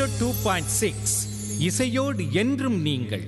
two point six இசையோடு என்றும் நீங்கள்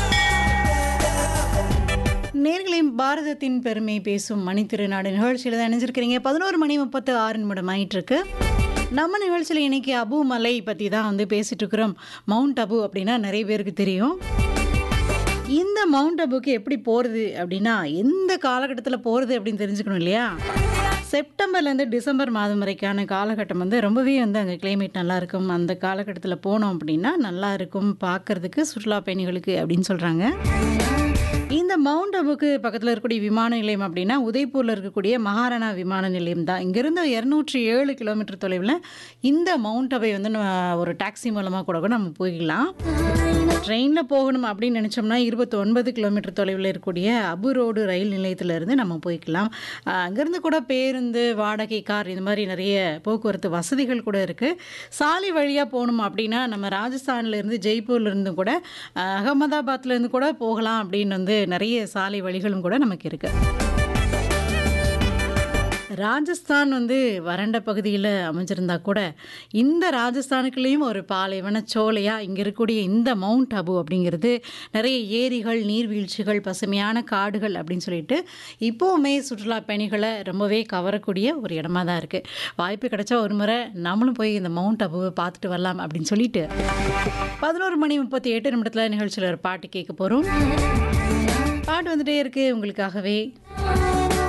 நேர்களையும் பாரதத்தின் பெருமை பேசும் மணித்திருநாடு நிகழ்ச்சியில் தான் இணைஞ்சிருக்கிறீங்க பதினோரு மணி முப்பத்து ஆறு நிமிடம் ஆயிட்டு இருக்கு நம்ம நிகழ்ச்சியில் இன்னைக்கு அபு மலை பற்றி தான் வந்து பேசிட்டு இருக்கிறோம் மவுண்ட் அபு அப்படின்னா நிறைய பேருக்கு தெரியும் இந்த மவுண்ட் அபுக்கு எப்படி போகிறது அப்படின்னா எந்த காலகட்டத்தில் போகிறது அப்படின்னு தெரிஞ்சுக்கணும் இல்லையா செப்டம்பர்லேருந்து டிசம்பர் மாதம் வரைக்கான காலகட்டம் வந்து ரொம்பவே வந்து அங்கே கிளைமேட் நல்லா இருக்கும் அந்த காலகட்டத்தில் போனோம் அப்படின்னா நல்லா இருக்கும் பார்க்கறதுக்கு சுற்றுலா பயணிகளுக்கு அப்படின்னு சொல்கிறாங்க இந்த மவுண்ட் அபுக்கு பக்கத்தில் இருக்கக்கூடிய விமான நிலையம் அப்படின்னா உதய்பூரில் இருக்கக்கூடிய மகாராணா விமான நிலையம் தான் இங்கேருந்து இரநூற்றி ஏழு கிலோமீட்டர் தொலைவில் இந்த மவுண்ட் அபை வந்து நம்ம ஒரு டாக்ஸி மூலமாக கூட கூட நம்ம போய்க்கலாம் ட்ரெயினில் போகணும் அப்படின்னு நினச்சோம்னா இருபத்தி ஒன்பது கிலோமீட்டர் தொலைவில் இருக்கக்கூடிய அபு ரோடு ரயில் நிலையத்திலிருந்து நம்ம போய்க்கலாம் ஆஹ் அங்கேருந்து கூட பேருந்து வாடகை கார் இந்த மாதிரி நிறைய போக்குவரத்து வசதிகள் கூட இருக்குது சாலை வழியாக போகணும் அப்படின்னா நம்ம ராஜஸ்தான்லேருந்து ஜெய்ப்பூர்லேருந்து கூட ஆஹ் அகமதாபாத்லேருந்து கூட போகலாம் அப்படின்னு வந்து நிறைய சாலை வழிகளும் கூட நமக்கு இருக்குது ராஜஸ்தான் வந்து வறண்ட பகுதியில் அமைஞ்சிருந்தா கூட இந்த ராஜஸ்தானுக்குள்ளேயும் ஒரு பாலைவன சோலையாக இங்கே இருக்கக்கூடிய இந்த மவுண்ட் அபு அப்படிங்கிறது நிறைய ஏரிகள் நீர்வீழ்ச்சிகள் பசுமையான காடுகள் அப்படின்னு சொல்லிட்டு இப்போவுமே சுற்றுலா பயணிகளை ரொம்பவே கவரக்கூடிய ஒரு இடமா தான் இருக்குது வாய்ப்பு கிடைச்சா ஒரு முறை நம்மளும் போய் இந்த மவுண்ட் அபுவை பார்த்துட்டு வரலாம் அப்படின்னு சொல்லிட்டு பதினோரு மணி முப்பத்தி எட்டு நிமிடத்தில் நிகழ்ச்சியில் ஒரு பாட்டு கேட்க போகிறோம் பாட்டு வந்துட்டே இருக்கு உங்களுக்காகவே